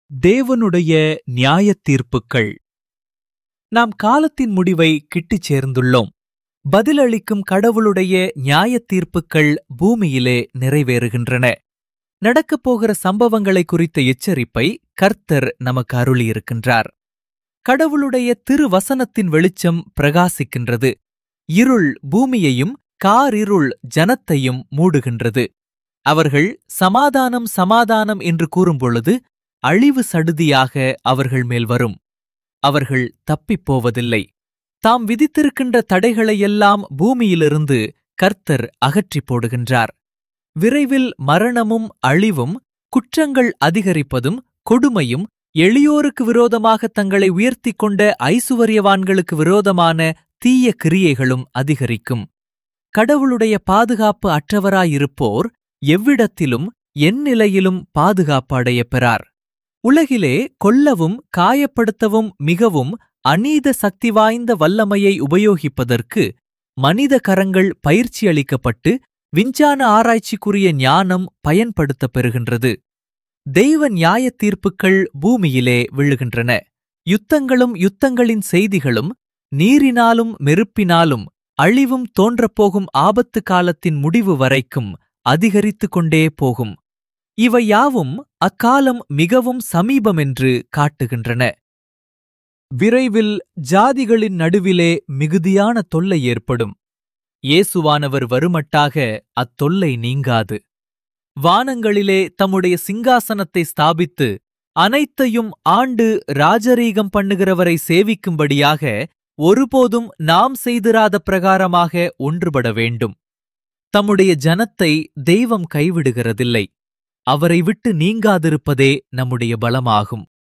தேவனுடைய நியாயத் தீர்ப்புக்கள் நாம் காலத்தின் முடிவை கிட்டிச் சேர்ந்துள்ளோம் பதிலளிக்கும் கடவுளுடைய நியாயத் தீர்ப்புக்கள் பூமியிலே நிறைவேறுகின்றன நடக்கப் போகிற சம்பவங்களை குறித்த எச்சரிப்பை கர்த்தர் நமக்கு அருளியிருக்கின்றார் கடவுளுடைய திருவசனத்தின் வெளிச்சம் பிரகாசிக்கின்றது இருள் பூமியையும் காரிருள் ஜனத்தையும் மூடுகின்றது அவர்கள் சமாதானம் சமாதானம் என்று கூறும்பொழுது அழிவு சடுதியாக அவர்கள் மேல் வரும் அவர்கள் தப்பிப் போவதில்லை தாம் விதித்திருக்கின்ற தடைகளையெல்லாம் பூமியிலிருந்து கர்த்தர் அகற்றிப் போடுகின்றார் விரைவில் மரணமும் அழிவும் குற்றங்கள் அதிகரிப்பதும் கொடுமையும் எளியோருக்கு விரோதமாக தங்களை உயர்த்திக் கொண்ட ஐசுவரியவான்களுக்கு விரோதமான தீய கிரியைகளும் அதிகரிக்கும் கடவுளுடைய பாதுகாப்பு அற்றவராயிருப்போர் எவ்விடத்திலும் எந்நிலையிலும் பாதுகாப்பு அடையப் பெறார் உலகிலே கொல்லவும் காயப்படுத்தவும் மிகவும் அநீத சக்தி வாய்ந்த வல்லமையை உபயோகிப்பதற்கு மனித கரங்கள் பயிற்சி அளிக்கப்பட்டு விஞ்ஞான ஆராய்ச்சிக்குரிய ஞானம் பயன்படுத்தப் பெறுகின்றது தெய்வ நியாயத் தீர்ப்புக்கள் பூமியிலே விழுகின்றன யுத்தங்களும் யுத்தங்களின் செய்திகளும் நீரினாலும் மெருப்பினாலும் அழிவும் தோன்றப்போகும் ஆபத்து காலத்தின் முடிவு வரைக்கும் அதிகரித்துக் கொண்டே போகும் இவை யாவும் அக்காலம் மிகவும் சமீபமென்று காட்டுகின்றன விரைவில் ஜாதிகளின் நடுவிலே மிகுதியான தொல்லை ஏற்படும் இயேசுவானவர் வருமட்டாக அத்தொல்லை நீங்காது வானங்களிலே தம்முடைய சிங்காசனத்தை ஸ்தாபித்து அனைத்தையும் ஆண்டு ராஜரீகம் பண்ணுகிறவரை சேவிக்கும்படியாக ஒருபோதும் நாம் செய்திராத பிரகாரமாக ஒன்றுபட வேண்டும் தம்முடைய ஜனத்தை தெய்வம் கைவிடுகிறதில்லை அவரை விட்டு நீங்காதிருப்பதே நம்முடைய பலமாகும்